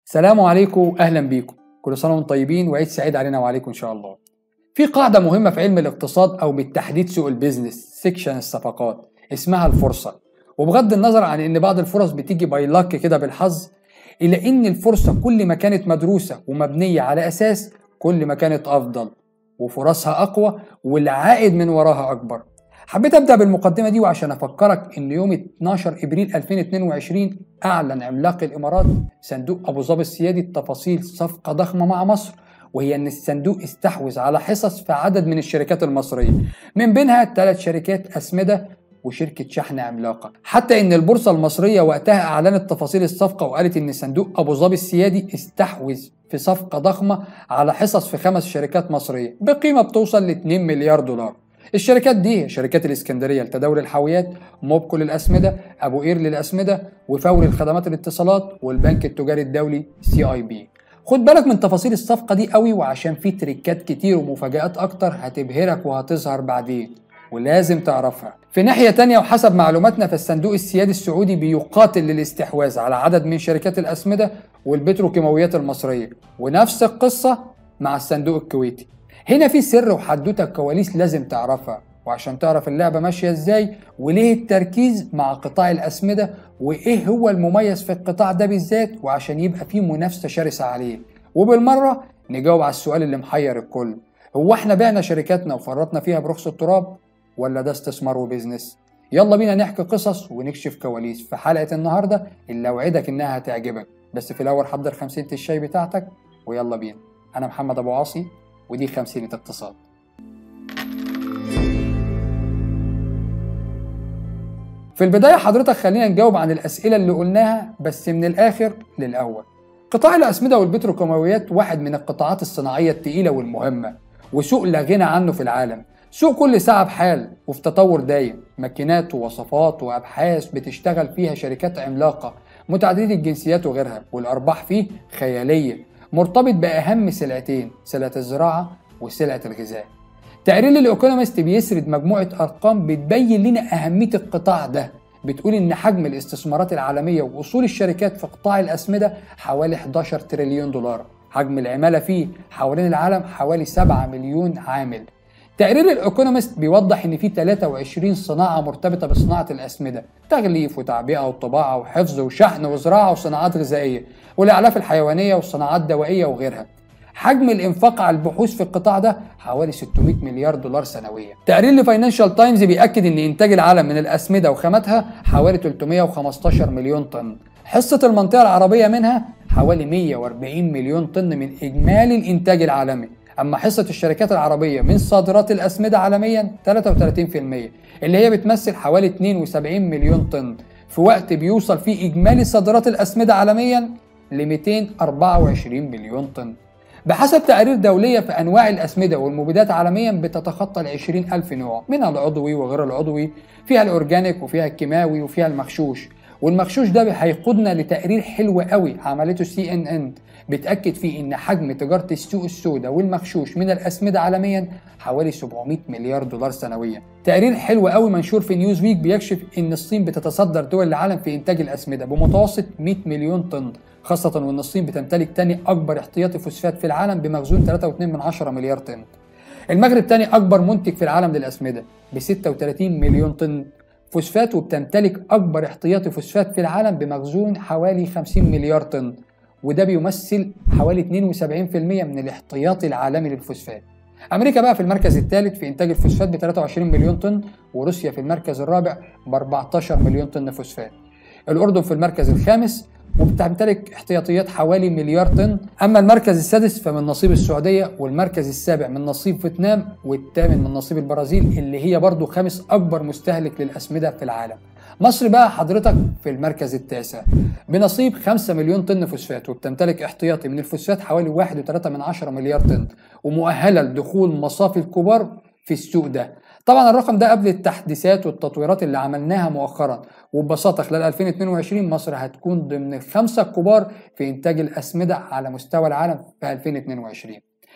سلام عليكم اهلا بيكم كل سنه وانتم طيبين وعيد سعيد علينا وعليكم ان شاء الله في قاعده مهمه في علم الاقتصاد او بالتحديد سوق البيزنس سيكشن الصفقات اسمها الفرصه وبغض النظر عن ان بعض الفرص بتيجي باي لاك كده بالحظ الا ان الفرصه كل ما كانت مدروسه ومبنيه على اساس كل ما كانت افضل وفرصها اقوى والعائد من وراها اكبر حبيت ابدا بالمقدمه دي وعشان افكرك ان يوم 12 ابريل 2022 اعلن عملاق الامارات صندوق ابو ظبي السيادي تفاصيل صفقه ضخمه مع مصر وهي ان الصندوق استحوذ على حصص في عدد من الشركات المصريه من بينها ثلاث شركات اسمده وشركة شحن عملاقة حتى ان البورصة المصرية وقتها اعلنت تفاصيل الصفقة وقالت ان صندوق ابو ظبي السيادي استحوذ في صفقة ضخمة على حصص في خمس شركات مصرية بقيمة بتوصل ل 2 مليار دولار الشركات دي هي شركات الاسكندريه لتداول الحاويات موبكو للاسمده ابو قير للاسمده وفوري الخدمات الاتصالات والبنك التجاري الدولي سي اي بي خد بالك من تفاصيل الصفقه دي قوي وعشان في تريكات كتير ومفاجات اكتر هتبهرك وهتظهر بعدين ولازم تعرفها في ناحية تانية وحسب معلوماتنا فالصندوق السيادي السعودي بيقاتل للاستحواذ على عدد من شركات الأسمدة والبتروكيماويات المصرية ونفس القصة مع الصندوق الكويتي هنا في سر وحدوته كواليس لازم تعرفها وعشان تعرف اللعبة ماشية ازاي وليه التركيز مع قطاع الأسمدة وإيه هو المميز في القطاع ده بالذات وعشان يبقى فيه منافسة شرسة عليه وبالمرة نجاوب على السؤال اللي محير الكل هو احنا بعنا شركاتنا وفرطنا فيها برخص التراب ولا ده استثمار وبزنس يلا بينا نحكي قصص ونكشف كواليس في حلقة النهاردة اللي أوعدك إنها هتعجبك بس في الأول حضر خمسينة الشاي بتاعتك ويلا بينا أنا محمد أبو عاصي ودي خمسينة اقتصاد في البداية حضرتك خلينا نجاوب عن الأسئلة اللي قلناها بس من الآخر للأول قطاع الأسمدة والبتروكيماويات واحد من القطاعات الصناعية التقيلة والمهمة وسوق لا غنى عنه في العالم سوق كل ساعة بحال وفي تطور دايم ماكينات ووصفات وأبحاث بتشتغل فيها شركات عملاقة متعددة الجنسيات وغيرها والأرباح فيه خيالية مرتبط بأهم سلعتين سلعة الزراعة وسلعة الغذاء تقرير الايكونومست بيسرد مجموعة أرقام بتبين لنا أهمية القطاع ده بتقول إن حجم الاستثمارات العالمية وأصول الشركات في قطاع الأسمدة حوالي 11 تريليون دولار حجم العمالة فيه حوالين العالم حوالي 7 مليون عامل تقرير الايكونومست بيوضح ان في 23 صناعه مرتبطه بصناعه الاسمده تغليف وتعبئه وطباعه وحفظ وشحن وزراعه وصناعات غذائيه والاعلاف الحيوانيه والصناعات الدوائيه وغيرها حجم الانفاق على البحوث في القطاع ده حوالي 600 مليار دولار سنويا تقرير لفاينانشال تايمز بيأكد ان انتاج العالم من الاسمده وخاماتها حوالي 315 مليون طن حصة المنطقة العربية منها حوالي 140 مليون طن من إجمالي الإنتاج العالمي أما حصة الشركات العربية من صادرات الأسمدة عالميا 33% اللي هي بتمثل حوالي 72 مليون طن في وقت بيوصل فيه إجمالي صادرات الأسمدة عالميا ل 224 مليون طن بحسب تقارير دولية في أنواع الأسمدة والمبيدات عالميا بتتخطى ال 20 ألف نوع منها العضوي وغير العضوي فيها الأورجانيك وفيها الكيماوي وفيها المغشوش والمغشوش ده هيقودنا لتقرير حلو قوي عملته سي ان ان بتاكد فيه ان حجم تجاره السوق السوداء والمغشوش من الاسمده عالميا حوالي 700 مليار دولار سنويا تقرير حلو قوي منشور في نيوز ويك بيكشف ان الصين بتتصدر دول العالم في انتاج الاسمده بمتوسط 100 مليون طن خاصة وان الصين بتمتلك تاني اكبر احتياطي فوسفات في العالم بمخزون 3.2 مليار طن المغرب تاني اكبر منتج في العالم للاسمده ب 36 مليون طن فوسفات وبتمتلك أكبر احتياطي فوسفات في العالم بمخزون حوالي 50 مليار طن وده بيمثل حوالي 72% من الاحتياطي العالمي للفوسفات أمريكا بقى في المركز الثالث في إنتاج الفوسفات ب 23 مليون طن وروسيا في المركز الرابع ب 14 مليون طن فوسفات الأردن في المركز الخامس وبتمتلك احتياطيات حوالي مليار طن اما المركز السادس فمن نصيب السعوديه والمركز السابع من نصيب فيتنام والثامن من نصيب البرازيل اللي هي برضو خامس اكبر مستهلك للاسمده في العالم مصر بقى حضرتك في المركز التاسع بنصيب 5 مليون طن فوسفات وبتمتلك احتياطي من الفوسفات حوالي 1.3 من عشرة مليار طن ومؤهله لدخول مصافي الكبار في السوق ده طبعا الرقم ده قبل التحديثات والتطويرات اللي عملناها مؤخرا وببساطه خلال 2022 مصر هتكون ضمن الخمسه الكبار في انتاج الاسمده على مستوى العالم في 2022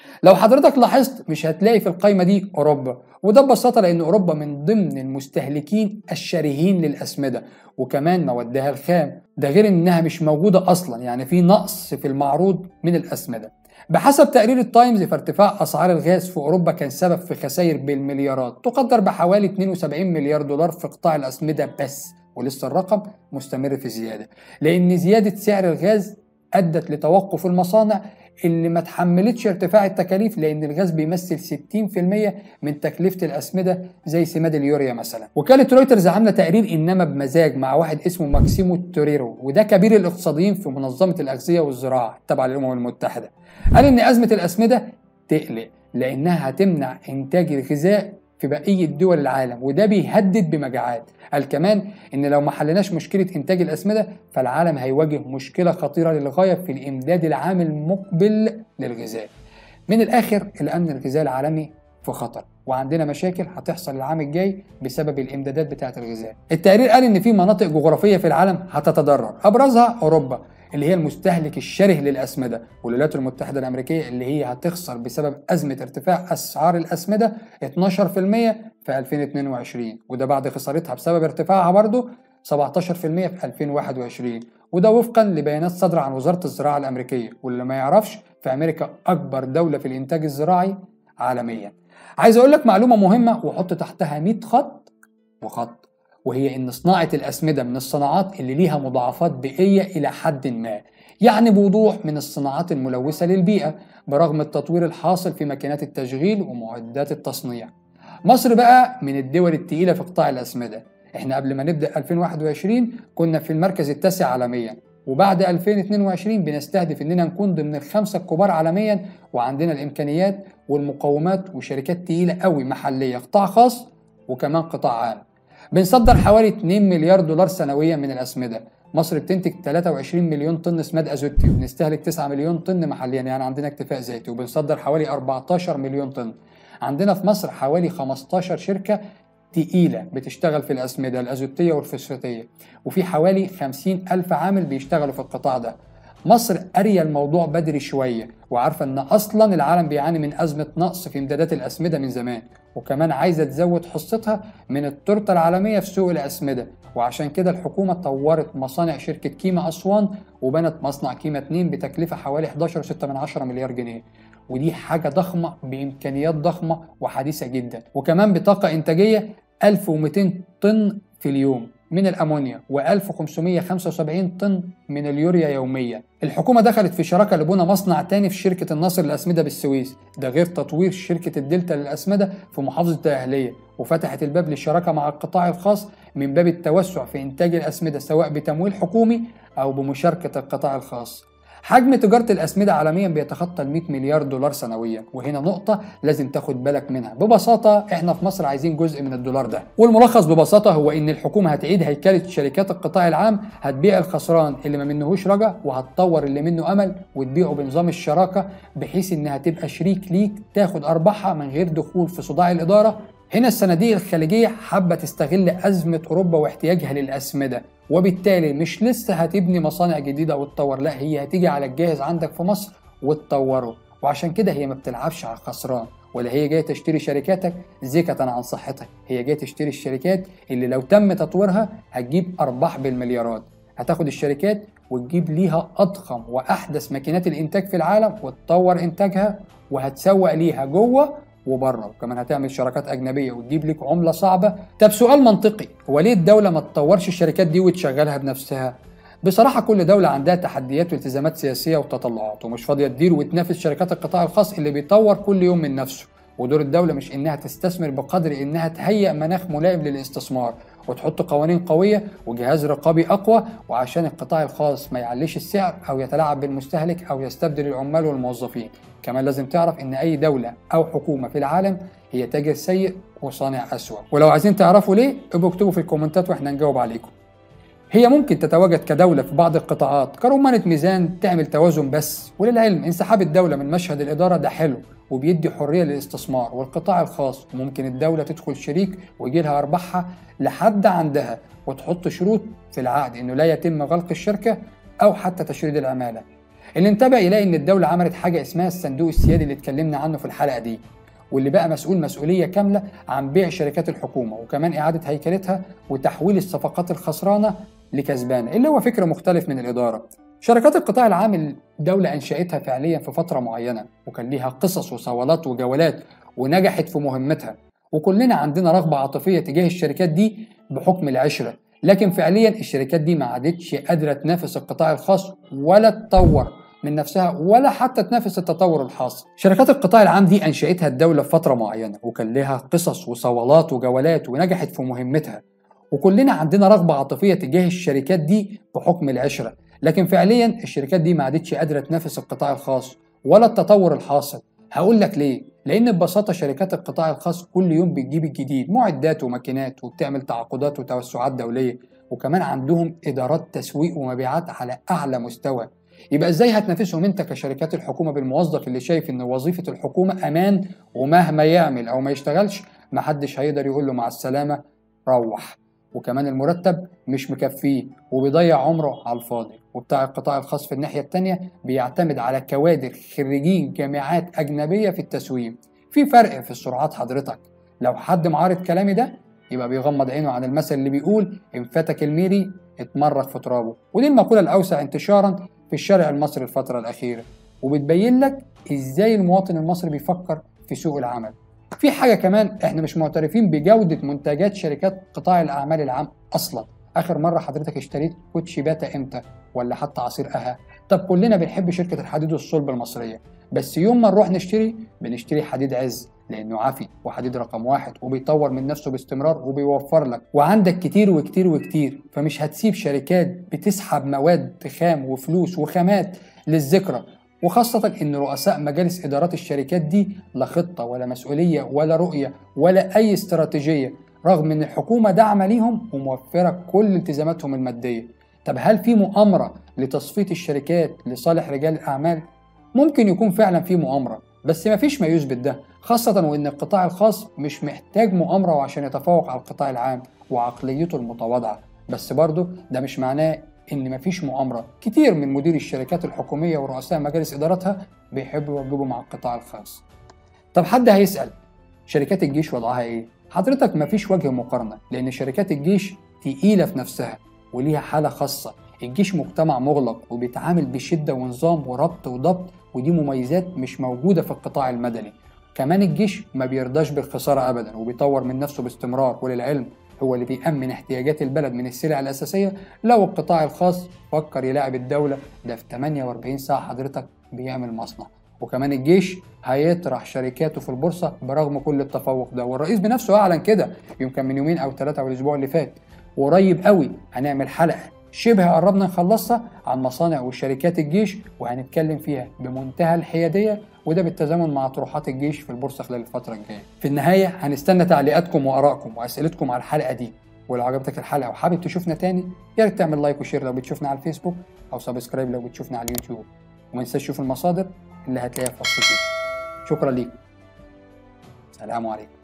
لو حضرتك لاحظت مش هتلاقي في القائمة دي أوروبا وده ببساطة لأن أوروبا من ضمن المستهلكين الشرهين للأسمدة وكمان موادها الخام ده غير إنها مش موجودة أصلا يعني في نقص في المعروض من الأسمدة بحسب تقرير التايمز فارتفاع أسعار الغاز في أوروبا كان سبب في خسائر بالمليارات تقدر بحوالي 72 مليار دولار في قطاع الأسمدة بس ولسه الرقم مستمر في زيادة لأن زيادة سعر الغاز أدت لتوقف المصانع اللي ما تحملتش ارتفاع التكاليف لأن الغاز بيمثل 60% من تكلفة الأسمدة زي سماد اليوريا مثلا. وكالة رويترز عاملة تقرير إنما بمزاج مع واحد اسمه ماكسيمو توريرو وده كبير الاقتصاديين في منظمة الأغذية والزراعة التابعة للأمم المتحدة. قال إن أزمة الأسمدة تقلق لأنها هتمنع إنتاج الغذاء في بقية دول العالم وده بيهدد بمجاعات قال كمان ان لو ما حلناش مشكله انتاج الاسمده فالعالم هيواجه مشكله خطيره للغايه في الامداد العام المقبل للغذاء من الاخر الامن الغذائي العالمي في خطر وعندنا مشاكل هتحصل العام الجاي بسبب الامدادات بتاعه الغذاء التقرير قال ان في مناطق جغرافيه في العالم هتتضرر ابرزها اوروبا اللي هي المستهلك الشره للأسمدة والولايات المتحدة الأمريكية اللي هي هتخسر بسبب أزمة ارتفاع أسعار الأسمدة 12% في 2022 وده بعد خسارتها بسبب ارتفاعها برضه 17% في 2021 وده وفقا لبيانات صادرة عن وزارة الزراعة الأمريكية واللي ما يعرفش في أمريكا أكبر دولة في الإنتاج الزراعي عالميا عايز أقول لك معلومة مهمة وحط تحتها 100 خط وخط وهي إن صناعة الأسمدة من الصناعات اللي ليها مضاعفات بيئية إلى حد ما يعني بوضوح من الصناعات الملوثة للبيئة برغم التطوير الحاصل في ماكينات التشغيل ومعدات التصنيع مصر بقى من الدول التقيلة في قطاع الأسمدة احنا قبل ما نبدأ 2021 كنا في المركز التاسع عالميا وبعد 2022 بنستهدف اننا نكون ضمن الخمسه الكبار عالميا وعندنا الامكانيات والمقومات وشركات تقيله قوي محليه قطاع خاص وكمان قطاع عام بنصدر حوالي 2 مليار دولار سنويا من الأسمدة مصر بتنتج 23 مليون طن سماد ازوتي وبنستهلك 9 مليون طن محليا يعني عندنا اكتفاء ذاتي وبنصدر حوالي 14 مليون طن عندنا في مصر حوالي 15 شركة تقيلة بتشتغل في الأسمدة الأزوتية والفسفاتية وفي حوالي 50 ألف عامل بيشتغلوا في القطاع ده مصر قارية الموضوع بدري شوية وعارفة إن أصلا العالم بيعاني من أزمة نقص في إمدادات الأسمدة من زمان وكمان عايزة تزود حصتها من التورتة العالمية في سوق الأسمدة وعشان كده الحكومة طورت مصانع شركة كيما أسوان وبنت مصنع كيما 2 بتكلفة حوالي 11.6 مليار جنيه ودي حاجة ضخمة بإمكانيات ضخمة وحديثة جدا وكمان بطاقة إنتاجية 1200 طن في اليوم من الأمونيا و1575 طن من اليوريا يوميا الحكومة دخلت في شراكة لبنى مصنع تاني في شركة النصر للأسمدة بالسويس ده غير تطوير شركة الدلتا للأسمدة في محافظة الأهلية وفتحت الباب للشراكة مع القطاع الخاص من باب التوسع في إنتاج الأسمدة سواء بتمويل حكومي أو بمشاركة القطاع الخاص حجم تجارة الأسمدة عالميا بيتخطى ال 100 مليار دولار سنويا وهنا نقطة لازم تاخد بالك منها ببساطة احنا في مصر عايزين جزء من الدولار ده والملخص ببساطة هو ان الحكومة هتعيد هيكلة شركات القطاع العام هتبيع الخسران اللي ما منهوش رجا وهتطور اللي منه امل وتبيعه بنظام الشراكة بحيث انها تبقى شريك ليك تاخد ارباحها من غير دخول في صداع الادارة هنا الصناديق الخليجية حابة تستغل أزمة أوروبا واحتياجها للأسمدة وبالتالي مش لسه هتبني مصانع جديدة وتطور لا هي هتيجي على الجاهز عندك في مصر وتطوره وعشان كده هي ما بتلعبش على الخسران ولا هي جايه تشتري شركاتك زكة عن صحتك هي جايه تشتري الشركات اللي لو تم تطويرها هتجيب ارباح بالمليارات هتاخد الشركات وتجيب ليها اضخم واحدث ماكينات الانتاج في العالم وتطور انتاجها وهتسوق ليها جوه وبره وكمان هتعمل شراكات اجنبيه وتجيب لك عمله صعبه طب سؤال منطقي هو ليه الدوله ما تطورش الشركات دي وتشغلها بنفسها بصراحة كل دولة عندها تحديات والتزامات سياسية وتطلعات ومش فاضية تدير وتنافس شركات القطاع الخاص اللي بيطور كل يوم من نفسه ودور الدولة مش إنها تستثمر بقدر إنها تهيئ مناخ ملائم للاستثمار وتحط قوانين قوية وجهاز رقابي أقوى وعشان القطاع الخاص ما يعليش السعر أو يتلاعب بالمستهلك أو يستبدل العمال والموظفين كمان لازم تعرف إن أي دولة أو حكومة في العالم هي تاجر سيء وصانع أسوأ ولو عايزين تعرفوا ليه ابقوا اكتبوا في الكومنتات واحنا نجاوب عليكم هي ممكن تتواجد كدولة في بعض القطاعات كرمانة ميزان تعمل توازن بس وللعلم انسحاب الدولة من مشهد الإدارة ده حلو وبيدي حرية للاستثمار والقطاع الخاص ممكن الدولة تدخل شريك ويجي لها أرباحها لحد عندها وتحط شروط في العقد إنه لا يتم غلق الشركة أو حتى تشريد العمالة اللي انتبه يلاقي ان الدوله عملت حاجه اسمها الصندوق السيادي اللي اتكلمنا عنه في الحلقه دي واللي بقى مسؤول مسؤوليه كامله عن بيع شركات الحكومه وكمان اعاده هيكلتها وتحويل الصفقات الخسرانه لكسبانه اللي هو فكر مختلف من الاداره شركات القطاع العام الدولة أنشأتها فعليا في فترة معينة وكان ليها قصص وصولات وجولات ونجحت في مهمتها وكلنا عندنا رغبة عاطفية تجاه الشركات دي بحكم العشرة لكن فعليا الشركات دي ما عادتش قادرة تنافس القطاع الخاص ولا تطور من نفسها ولا حتى تنافس التطور الحاصل شركات القطاع العام دي أنشأتها الدولة في فترة معينة وكان لها قصص وصولات وجولات ونجحت في مهمتها وكلنا عندنا رغبة عاطفية تجاه الشركات دي بحكم العشرة لكن فعليا الشركات دي ما عادتش قادرة تنافس القطاع الخاص ولا التطور الحاصل هقول لك ليه لان ببساطه شركات القطاع الخاص كل يوم بتجيب الجديد معدات وماكينات وبتعمل تعاقدات وتوسعات دوليه وكمان عندهم ادارات تسويق ومبيعات على اعلى مستوى يبقى ازاي هتنافسهم انت كشركات الحكومه بالموظف اللي شايف ان وظيفه الحكومه امان ومهما يعمل او ما يشتغلش محدش هيقدر يقول له مع السلامه روح وكمان المرتب مش مكفيه وبيضيع عمره على الفاضي وبتاع القطاع الخاص في الناحية التانية بيعتمد على كوادر خريجين جامعات أجنبية في التسويم في فرق في السرعات حضرتك لو حد معارض كلامي ده يبقى بيغمض عينه عن المثل اللي بيقول إن فاتك الميري اتمرغ في ترابه ودي المقولة الأوسع انتشارا في الشارع المصري الفترة الأخيرة وبتبين لك إزاي المواطن المصري بيفكر في سوق العمل في حاجة كمان احنا مش معترفين بجودة منتجات شركات قطاع الأعمال العام أصلا آخر مرة حضرتك اشتريت كوتشي باتا إمتى ولا حتى عصير أها طب كلنا بنحب شركة الحديد والصلب المصرية بس يوم ما نروح نشتري بنشتري حديد عز لأنه عافي وحديد رقم واحد وبيطور من نفسه باستمرار وبيوفر لك وعندك كتير وكتير وكتير فمش هتسيب شركات بتسحب مواد خام وفلوس وخامات للذكرى وخاصة إن رؤساء مجالس إدارات الشركات دي لا خطة ولا مسؤولية ولا رؤية ولا أي استراتيجية رغم إن الحكومة داعمة ليهم وموفرة كل التزاماتهم المادية طب هل في مؤامرة لتصفية الشركات لصالح رجال الأعمال؟ ممكن يكون فعلا في مؤامرة بس مفيش ما يثبت ده خاصة وإن القطاع الخاص مش محتاج مؤامرة عشان يتفوق على القطاع العام وعقليته المتواضعة بس برضه ده مش معناه ان مفيش مؤامره كتير من مدير الشركات الحكوميه ورؤساء مجالس ادارتها بيحبوا يوجبوا مع القطاع الخاص طب حد هيسال شركات الجيش وضعها ايه حضرتك مفيش وجه مقارنه لان شركات الجيش تقيله في نفسها وليها حاله خاصه الجيش مجتمع مغلق وبيتعامل بشده ونظام وربط وضبط ودي مميزات مش موجوده في القطاع المدني كمان الجيش ما بيرضاش بالخساره ابدا وبيطور من نفسه باستمرار وللعلم هو اللي بيأمن احتياجات البلد من السلع الأساسية لو القطاع الخاص فكر يلاعب الدولة ده في 48 ساعة حضرتك بيعمل مصنع وكمان الجيش هيطرح شركاته في البورصة برغم كل التفوق ده والرئيس بنفسه أعلن كده يمكن من يومين أو ثلاثة أو الأسبوع اللي فات وقريب قوي هنعمل حلقة شبه قربنا نخلصها عن مصانع وشركات الجيش وهنتكلم فيها بمنتهى الحيادية وده بالتزامن مع طروحات الجيش في البورصة خلال الفترة الجاية. في النهاية هنستنى تعليقاتكم وآرائكم وأسئلتكم على الحلقة دي ولو عجبتك الحلقة وحابب تشوفنا تاني يا ريت تعمل لايك وشير لو بتشوفنا على الفيسبوك أو سبسكرايب لو بتشوفنا على اليوتيوب وما تنساش تشوف المصادر اللي هتلاقيها في وصف الفيديو. شكرا ليك. سلام عليكم.